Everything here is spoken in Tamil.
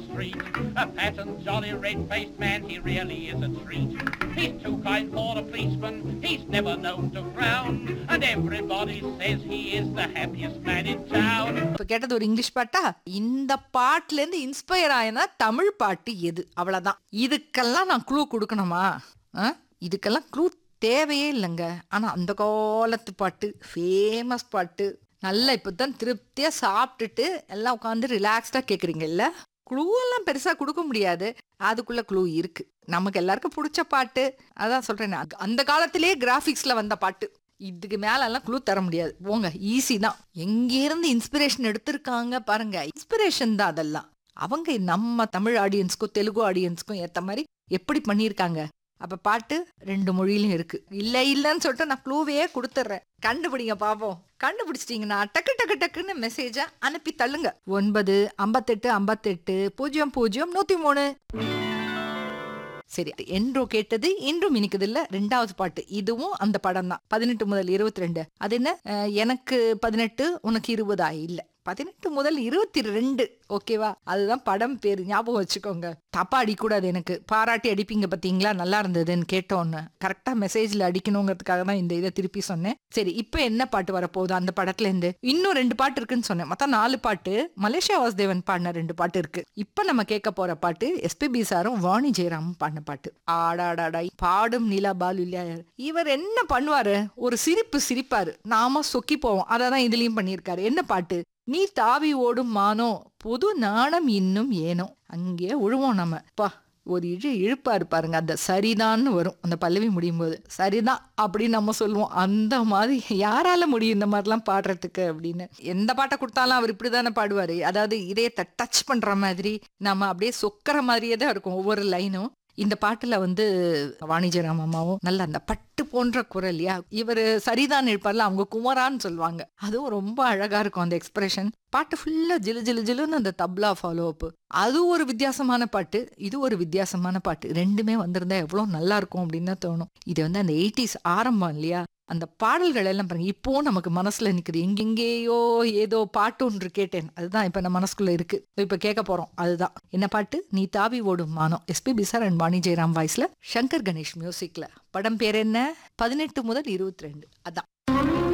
street. A fat and jolly red-faced man, he really is a treat. He's too kind for a policeman, he's never known to frown. And everybody says he is the happiest man in town. இப்ப கேட்டது ஒரு இங்கிலீஷ் பாட்டா இந்த பாட்டுல இருந்து இன்ஸ்பயர் ஆயினா தமிழ் பாட்டு எது அவ்வளவுதான் இதுக்கெல்லாம் நான் க்ளூ கொடுக்கணுமா ஆ? இதுக்கெல்லாம் க்ளூ தேவையே இல்லைங்க ஆனா அந்த காலத்து பாட்டு ஃபேமஸ் பாட்டு நல்லா இப்பதான் திருப்தியா சாப்பிட்டுட்டு எல்லாம் உட்காந்து ரிலாக்ஸ்டா கேக்குறீங்க இல்ல க்ளூ எல்லாம் பெருசா கொடுக்க முடியாது அதுக்குள்ள க்ளூ இருக்கு நமக்கு எல்லாருக்கும் பிடிச்ச பாட்டு அதான் சொல்றேன் அந்த காலத்திலேயே கிராஃபிக்ஸ்ல வந்த பாட்டு இதுக்கு மேல எல்லாம் க்ளூ தர முடியாது போங்க ஈஸி தான் எங்க இருந்து இன்ஸ்பிரேஷன் எடுத்திருக்காங்க பாருங்க இன்ஸ்பிரேஷன் தான் அதெல்லாம் அவங்க நம்ம தமிழ் ஆடியன்ஸ்க்கும் தெலுங்கு ஆடியன்ஸ்க்கும் ஏத்த மாதிரி எப்படி பண்ணியிருக்காங்க அப்ப பாட்டு ரெண்டு மொழியிலும் இருக்கு இல்ல இல்லன்னு சொல்லிட்டு நான் க்ளூவே கொடுத்துட்றேன் கண்டுபிடிங்க பாப்போம் கண்டுபிடிச்சிட்டீங்கன்னா டக்கு டக்கு டக்குன்னு மெசேஜ அனுப்பி தள்ளுங்க ஒன்பது ஐம்பத்தெட்டு ஐம்பத்தெட்டு பூஜ்ஜியம் பூஜ்ஜியம் நூத்தி மூணு சரி என்றோ கேட்டது இன்றும் இனிக்குது இல்ல ரெண்டாவது பாட்டு இதுவும் அந்த படம் தான் பதினெட்டு முதல் இருபத்தி ரெண்டு அது என்ன அஹ், எனக்கு பதினெட்டு உனக்கு இருபதா இல்ல பதினெட்டு முதல் இருபத்தி ரெண்டு ஓகேவா அதுதான் படம் பேரு ஞாபகம் வச்சுக்கோங்க தப்பா அடிக்கூடாது எனக்கு பாராட்டி அடிப்பீங்க பாத்தீங்களா நல்லா இருந்ததுன்னு கேட்டோன்னு கரெக்டா மெசேஜ்ல அடிக்கணுங்கிறதுக்காக தான் இந்த இதை திருப்பி சொன்னேன் சரி இப்போ என்ன பாட்டு வரப்போகுது அந்த படத்துல இருந்து இன்னும் ரெண்டு பாட்டு இருக்குன்னு சொன்னேன் மொத்தம் நாலு பாட்டு மலேசியா வாசுதேவன் பாடின ரெண்டு பாட்டு இருக்கு இப்ப நம்ம கேட்க போற பாட்டு எஸ்பிபி சாரும் வாணி ஜெயராமும் பாடின பாட்டு ஆடாடாடா பாடும் நிலா பாலு இல்லையா இவர் என்ன பண்ணுவாரு ஒரு சிரிப்பு சிரிப்பாரு நாம சொக்கி போவோம் அததான் இதுலயும் பண்ணியிருக்காரு என்ன பாட்டு நீ தாவி ஓடும் மானோ புது நாணம் இன்னும் ஏனோ அங்கே உழுவோம் நம்ம பா ஒரு இழு இழுப்பாரு பாருங்க அந்த சரிதான்னு வரும் அந்த பல்லவி முடியும் போது சரிதான் அப்படின்னு நம்ம சொல்லுவோம் அந்த மாதிரி யாரால முடியும் இந்த மாதிரிலாம் பாடுறதுக்கு அப்படின்னு எந்த பாட்டை கொடுத்தாலும் அவர் இப்படிதானே பாடுவாரு அதாவது இதயத்தை டச் பண்ற மாதிரி நம்ம அப்படியே சொக்கிற மாதிரியே தான் இருக்கும் ஒவ்வொரு லைனும் இந்த பாட்டுல வந்து வாணிஜராம் அம்மாவும் நல்ல அந்த பட்டு போன்ற குரல் யா இவர் சரிதான் இருப்பார்ல அவங்க குமரான்னு சொல்லுவாங்க அதுவும் ரொம்ப அழகா இருக்கும் அந்த எக்ஸ்பிரஷன் பாட்டு ஃபுல்லா ஜிலு ஜிலு ஜிலுன்னு அந்த தப்லா ஃபாலோ அப் அது ஒரு வித்தியாசமான பாட்டு இது ஒரு வித்தியாசமான பாட்டு ரெண்டுமே வந்திருந்தா எவ்வளவு நல்லா இருக்கும் அப்படின்னு தான் தோணும் இது வந்து அந்த எயிட்டிஸ் ஆரம்பம் இல்லையா அந்த பாடல்கள் எல்லாம் பாருங்க இப்போ நமக்கு மனசுல நிக்குது எங்கெங்கேயோ ஏதோ பாட்டு ஒன்று கேட்டேன் அதுதான் இப்ப நம்ம மனசுக்குள்ள இருக்கு இப்ப கேட்க போறோம் அதுதான் என்ன பாட்டு நீ தாவி ஓடும் மானம் SP sir and Vani Jayaram வாய்ஸ்ல சங்கர் கணேஷ் மியூசிக்ல படம் பேர் என்ன பதினெட்டு முதல் இருபத்தி ரெண்டு அதான்